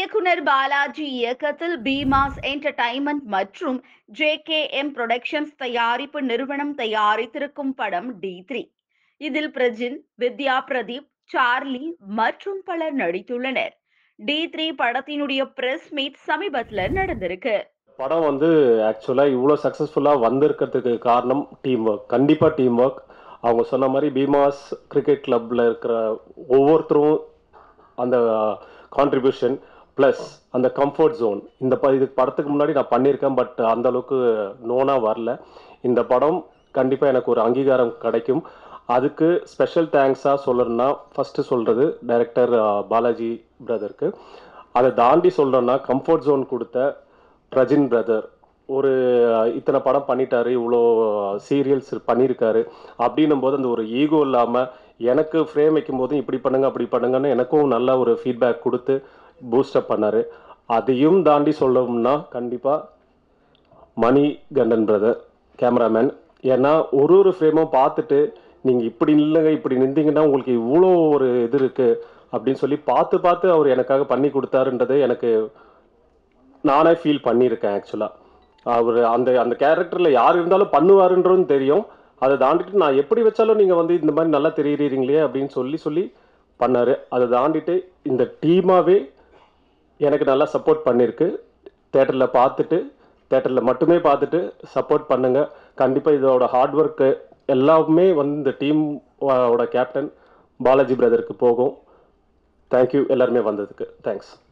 இயக்குனர் பாலாஜி இயக்கத்தில் பீமாஸ் என்டர்டைன்மெண்ட் மற்றும் ஜே கே எம் புரொடக்ஷன்ஸ் தயாரிப்பு நிறுவனம் தயாரித்திருக்கும் படம் டி த்ரீ இதில் பிரஜின் வித்யா பிரதீப் சார்லி மற்றும் பலர் நடித்துள்ளனர் டி த்ரீ படத்தினுடைய பிரஸ் மீட் சமீபத்துல நடந்திருக்கு படம் வந்து ஆக்சுவலாக இவ்வளோ சக்ஸஸ்ஃபுல்லாக வந்திருக்கிறதுக்கு காரணம் டீம் ஒர்க் கண்டிப்பாக டீம் ஒர்க் அவங்க சொன்ன மாதிரி பீமாஸ் கிரிக்கெட் கிளப்பில் இருக்கிற ஒவ்வொருத்தரும் அந்த கான்ட்ரிபியூஷன் ப்ளஸ் அந்த கம்ஃபர்ட் ஜோன் இந்த ப இது படத்துக்கு முன்னாடி நான் பண்ணியிருக்கேன் பட் அந்த அளவுக்கு நோனாக வரல இந்த படம் கண்டிப்பாக எனக்கு ஒரு அங்கீகாரம் கிடைக்கும் அதுக்கு ஸ்பெஷல் தேங்க்ஸாக சொல்லணும்னா ஃபஸ்ட்டு சொல்கிறது டைரக்டர் பாலாஜி பிரதருக்கு அதை தாண்டி சொல்லணும்னா கம்ஃபர்ட் ஜோன் கொடுத்த ரஜின் பிரதர் ஒரு இத்தனை படம் பண்ணிட்டாரு இவ்வளோ சீரியல்ஸ் பண்ணியிருக்காரு அப்படின்னும் போது அந்த ஒரு ஈகோ இல்லாமல் எனக்கு ஃப்ரேம் வைக்கும் போதும் இப்படி பண்ணுங்க அப்படி பண்ணுங்கன்னு எனக்கும் நல்ல ஒரு ஃபீட்பேக் கொடுத்து பூஸ்டப் பண்ணார் அதையும் தாண்டி சொல்லணும்னா கண்டிப்பாக மணி கண்டன் பிரதர் கேமராமேன் ஏன்னா ஒரு ஒரு ஃப்ரேமும் பார்த்துட்டு நீங்கள் இப்படி இல்லைங்க இப்படி நின்றீங்கன்னா உங்களுக்கு இவ்வளோ ஒரு இது இருக்குது அப்படின்னு சொல்லி பார்த்து பார்த்து அவர் எனக்காக பண்ணி கொடுத்தாருன்றது எனக்கு நானே ஃபீல் பண்ணியிருக்கேன் ஆக்சுவலாக அவர் அந்த அந்த கேரக்டரில் யார் இருந்தாலும் பண்ணுவாருன்றதும் தெரியும் அதை தாண்டிட்டு நான் எப்படி வச்சாலும் நீங்கள் வந்து இந்த மாதிரி நல்லா தெரியுறீங்களே அப்படின்னு சொல்லி சொல்லி பண்ணார் அதை தாண்டிட்டு இந்த டீமாகவே எனக்கு நல்லா சப்போர்ட் பண்ணியிருக்கு தேட்டரில் பார்த்துட்டு தேட்டரில் மட்டுமே பார்த்துட்டு சப்போர்ட் பண்ணுங்கள் கண்டிப்பாக இதோட ஹார்ட் ஒர்க்கு எல்லாமே வந்து இந்த டீம் ஓட கேப்டன் பாலாஜி பிரதருக்கு போகும் தேங்க்யூ எல்லாருமே வந்ததுக்கு தேங்க்ஸ்